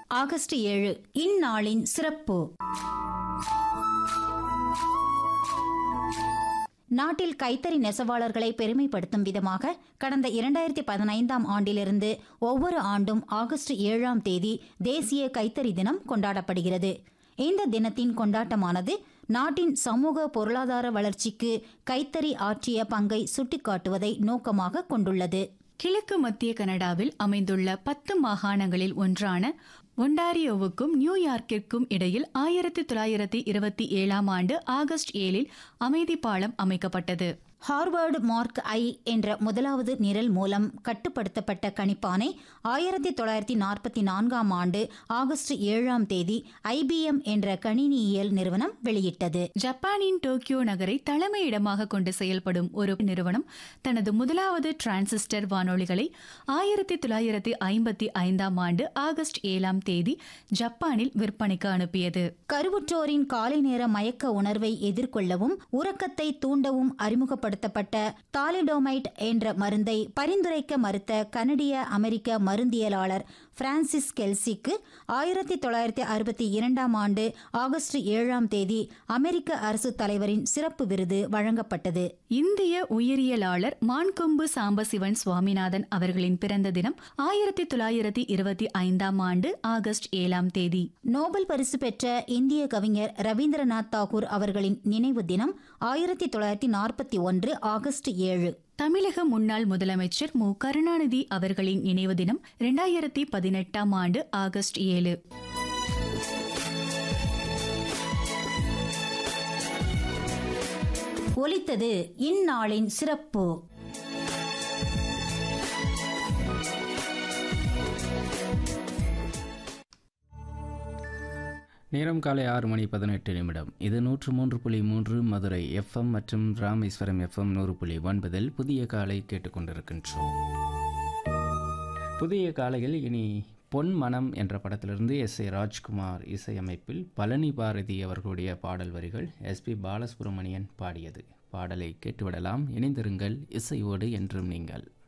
August ஏழு இந்நாளின் சிறப்பு நாட்டில் கைத்தறி நெசவாளர்களை பெருமைப்படுத்தும் விதமாக கடந்த இரண்டாயிரத்தி பதினைந்தாம் ஆண்டிலிருந்து ஒவ்வொரு ஆண்டும் ஆகஸ்ட் ஏழாம் தேதி தேசிய கைத்தறி தினம் கொண்டாடப்படுகிறது இந்த தினத்தின் கொண்டாட்டமானது நாட்டின் சமூக பொருளாதார வளர்ச்சிக்கு கைத்தறி ஆற்றிய பங்கை சுட்டிக்காட்டுவதை நோக்கமாக கொண்டுள்ளது கிழக்கு மத்திய கனடாவில் அமைந்துள்ள பத்து மாகாணங்களில் ஒன்றான ஒன்டாரியோவுக்கும் நியூயார்க்கிற்கும் இடையில் ஆயிரத்தி தொள்ளாயிரத்தி இருபத்தி ஏழாம் ஆண்டு ஆகஸ்ட் ஏழில் அமைதி பாலம் அமைக்கப்பட்டது ஹார்வர்டு மார்க் ஐ என்ற முதலாவது நிரல் மூலம் கட்டுப்படுத்தப்பட்ட கணிப்பானை ஆயிரத்தி தொள்ளாயிரத்தி நாற்பத்தி நான்காம் ஆண்டு ஆகஸ்ட் ஏழாம் தேதி ஐபிஎம் என்ற கணினியியல் நிறுவனம் வெளியிட்டது ஜப்பானின் டோக்கியோ நகரை தலைமையிடமாக கொண்டு செயல்படும் ஒரு நிறுவனம் தனது முதலாவது டிரான்சிஸ்டர் வானொலிகளை ஆயிரத்தி தொள்ளாயிரத்தி ஐம்பத்தி ஐந்தாம் ஆண்டு ஆகஸ்ட் ஏழாம் தேதி ஜப்பானில் விற்பனைக்கு அனுப்பியது கருவுற்றோரின் காலை நேர மயக்க உணர்வை எதிர்கொள்ளவும் உறக்கத்தை தூண்டவும் அறிமுகப்படுத்தப்பட்ட தாலிடோமைட் என்ற மருந்தை பரிந்துரைக்க மறுத்த கனடிய அமெரிக்க மருந்தியலாளர் பிரான்சிஸ் கெல்சிக்கு ஆயிரத்தி தொள்ளாயிரத்தி அறுபத்தி இரண்டாம் ஆண்டு ஆகஸ்ட் ஏழாம் தேதி அமெரிக்க அரசு தலைவரின் சிறப்பு விருது வழங்கப்பட்டது இந்திய உயிரியலாளர் மான்கொம்பு சாம்பசிவன் சுவாமிநாதன் அவர்களின் பிறந்த தினம் ஆயிரத்தி தொள்ளாயிரத்தி இருபத்தி ஐந்தாம் ஆண்டு ஆகஸ்ட் ஏழாம் தேதி நோபல் பரிசு பெற்ற இந்திய கவிஞர் ரவீந்திரநாத் தாகூர் அவர்களின் நினைவு தினம் ஆயிரத்தி தொள்ளாயிரத்தி நாற்பத்தி ஒன்று ஆகஸ்ட் ஏழு தமிழக முன்னாள் முதலமைச்சர் மு கருணாநிதி அவர்களின் நினைவு தினம் இரண்டாயிரத்தி பதினெட்டாம் ஆண்டு ஆகஸ்ட் ஏழு ஒலித்தது இந்நாளின் சிறப்பு நேரம் காலை ஆறு மணி பதினெட்டு நிமிடம் இது நூற்று மூன்று புள்ளி மூன்று மதுரை எஃப்எம் மற்றும் ராமேஸ்வரம் எஃப்எம் நூறு புள்ளி ஒன்பதில் புதிய காலை கேட்டுக்கொண்டிருக்கின்றோம் புதிய காலையில் இனி பொன் மனம் என்ற படத்திலிருந்து எஸ் ஏ ராஜ்குமார் இசையமைப்பில் பழனி பாரதி அவர்களுடைய பாடல் வரிகள் எஸ்பி பாலசுப்ரமணியன் பாடியது பாடலை கேட்டுவிடலாம் இணைந்திருங்கள் இசையோடு என்றும் நீங்கள்